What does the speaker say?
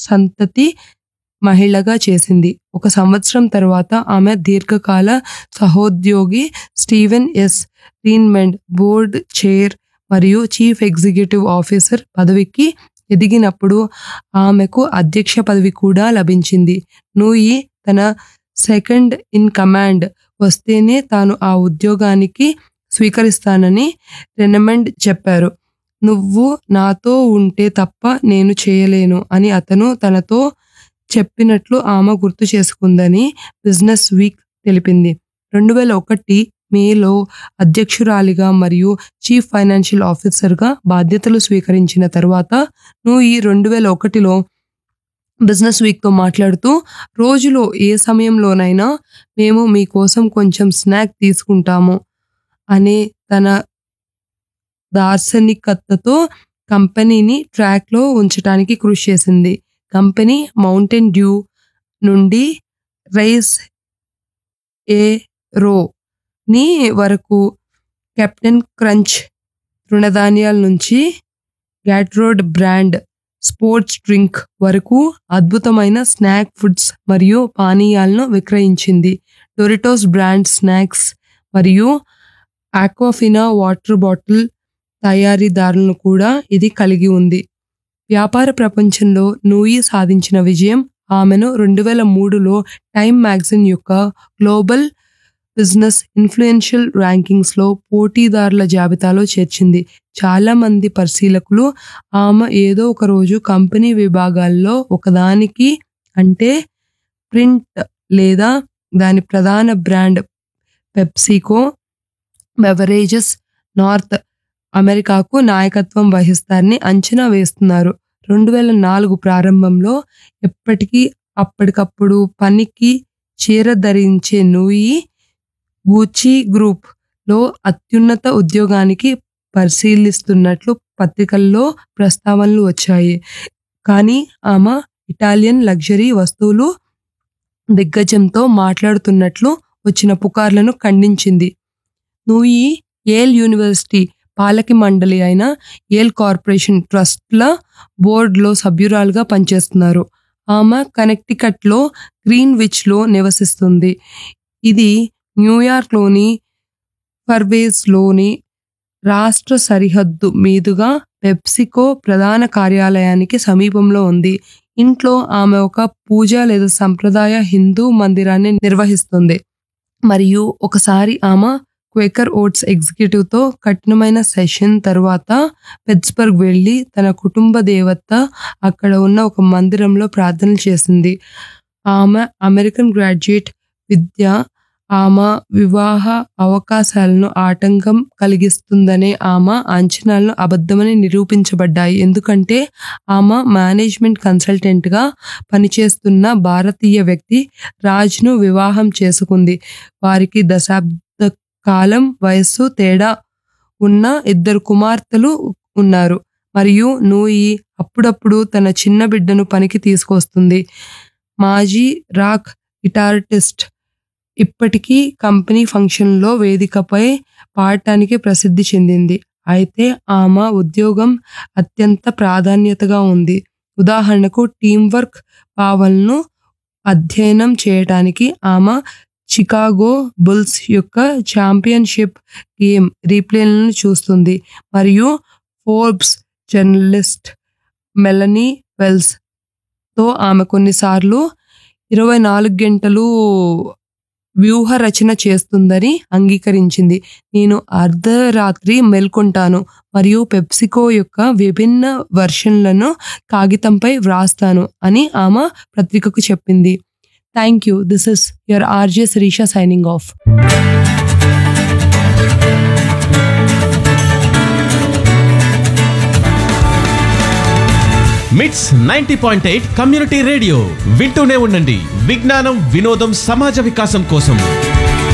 సంతతి మహిళగా చేసింది ఒక సంవత్సరం తర్వాత ఆమె దీర్ఘకాల సహోద్యోగి Steven S Reinemund board chair మరియు చీఫ్ ఎగ్జిక్యూటివ్ ఆఫీసర్ పదవికి ఎదిగినప్పుడు ఆమెకు అధ్యక్ష పదవి కూడా లభించింది నూయి తన సెకండ్ ఇన్ కమాండ్ వస్తేనే తాను ఆ ఉద్యోగానికి స్వీకరిస్తానని రెనమెండ్ చెప్పారు నువ్వు నాతో ఉంటే తప్ప నేను చేయలేను అని అతను తనతో చెప్పినట్లు ఆమె గుర్తు చేసుకుందని బిజినెస్ వీక్ తెలిపింది రెండు వేల ఒకటి మేలో అధ్యక్షురాలిగా మరియు చీఫ్ ఫైనాన్షియల్ ఆఫీసర్గా బాధ్యతలు స్వీకరించిన తర్వాత నువ్వు ఈ రెండు వేల ఒకటిలో బిజినెస్ వీక్తో మాట్లాడుతూ రోజులో ఏ సమయంలోనైనా మేము మీకోసం కొంచెం స్నాక్ తీసుకుంటాము అనే తన దార్శనికతతో కంపెనీని ట్రాక్లో ఉంచడానికి కృషి చేసింది కంపెనీ మౌంటైన్ డ్యూ నుండి రైస్ ఏ రో ని వరకు కెప్టెన్ క్రంచ్ తృణధాన్యాల నుంచి గ్యాట్రోడ్ బ్రాండ్ స్పోర్ట్స్ డ్రింక్ వరకు అద్భుతమైన స్నాక్ ఫుడ్స్ మరియు పానీయాలను విక్రయించింది డొరిటోస్ బ్రాండ్ స్నాక్స్ మరియు ఆక్వాఫినా వాటర్ బాటిల్ తయారీదారులను కూడా ఇది కలిగి ఉంది వ్యాపార ప్రపంచంలో నూయి సాధించిన విజయం ఆమెను రెండు వేల మూడులో టైమ్ మ్యాగజైన్ యొక్క గ్లోబల్ బిజినెస్ ఇన్ఫ్లుయెన్షియల్ ర్యాంకింగ్స్లో పోటీదారుల జాబితాలో చేర్చింది చాలా మంది పరిశీలకులు ఆమె ఏదో ఒక రోజు కంపెనీ విభాగాల్లో ఒకదానికి అంటే ప్రింట్ లేదా దాని ప్రధాన బ్రాండ్ పెప్సికో బెవరేజెస్ నార్త్ అమెరికాకు నాయకత్వం వహిస్తారని అంచనా వేస్తున్నారు రెండు వేల నాలుగు ప్రారంభంలో ఎప్పటికీ అప్పటికప్పుడు పనికి చీర ధరించే నూయి గూచి గ్రూప్ లో అత్యున్నత ఉద్యోగానికి పరిశీలిస్తున్నట్లు పత్రికల్లో ప్రస్తావనలు వచ్చాయి కానీ ఆమె ఇటాలియన్ లగ్జరీ వస్తువులు దిగ్గజంతో మాట్లాడుతున్నట్లు వచ్చిన పుకార్లను ఖండించింది నూయి ఏల్ యూనివర్సిటీ పాలక మండలి అయిన ఏల్ కార్పొరేషన్ ట్రస్ట్ల బోర్డులో సభ్యురాలుగా పనిచేస్తున్నారు ఆమె కనెక్టికట్లో గ్రీన్విచ్లో నివసిస్తుంది ఇది న్యూయార్క్లోని ఫర్వేస్లోని రాష్ట్ర సరిహద్దు మీదుగా పెప్సికో ప్రధాన కార్యాలయానికి సమీపంలో ఉంది ఇంట్లో ఆమె ఒక పూజ లేదా సంప్రదాయ హిందూ మందిరాన్ని నిర్వహిస్తుంది మరియు ఒకసారి ఆమె క్వేకర్ ఓట్స్ ఎగ్జిక్యూటివ్తో కఠినమైన సెషన్ తర్వాత పిట్స్బర్గ్ వెళ్ళి తన కుటుంబ దేవత అక్కడ ఉన్న ఒక మందిరంలో ప్రార్థనలు చేసింది ఆమె అమెరికన్ గ్రాడ్యుయేట్ విద్య ఆమె వివాహ అవకాశాలను ఆటంకం కలిగిస్తుందనే ఆమె అంచనాలను అబద్ధమని నిరూపించబడ్డాయి ఎందుకంటే ఆమె మేనేజ్మెంట్ కన్సల్టెంట్గా పనిచేస్తున్న భారతీయ వ్యక్తి రాజ్ను వివాహం చేసుకుంది వారికి దశాబ్ద కాలం వయస్సు తేడా ఉన్న ఇద్దరు కుమార్తెలు ఉన్నారు మరియు నూయి అప్పుడప్పుడు తన చిన్న బిడ్డను పనికి తీసుకొస్తుంది మాజీ రాక్ గిటారిస్ట్ ఇప్పటికీ కంపెనీ ఫంక్షన్లో వేదికపై పాడటానికి ప్రసిద్ధి చెందింది అయితే ఆమె ఉద్యోగం అత్యంత ప్రాధాన్యతగా ఉంది ఉదాహరణకు టీం వర్క్ భావనను అధ్యయనం చేయడానికి ఆమె చికాగో బుల్స్ యొక్క ఛాంపియన్షిప్ గేమ్ రీప్లేలను చూస్తుంది మరియు ఫోర్బ్స్ జర్నలిస్ట్ మెలనీ వెల్స్ తో ఆమె కొన్నిసార్లు ఇరవై నాలుగు గంటలు వ్యూహ రచన చేస్తుందని అంగీకరించింది నేను అర్ధరాత్రి మేల్కొంటాను మరియు పెప్సికో యొక్క విభిన్న వర్షన్లను కాగితంపై వ్రాస్తాను అని ఆమె పత్రికకు చెప్పింది thank you this is your RJ Sirisha signing off MITS ninety point eight community radio వింటూనే ఉండండి విజ్ఞానం వినోదం సమాజ వికాసం కోసం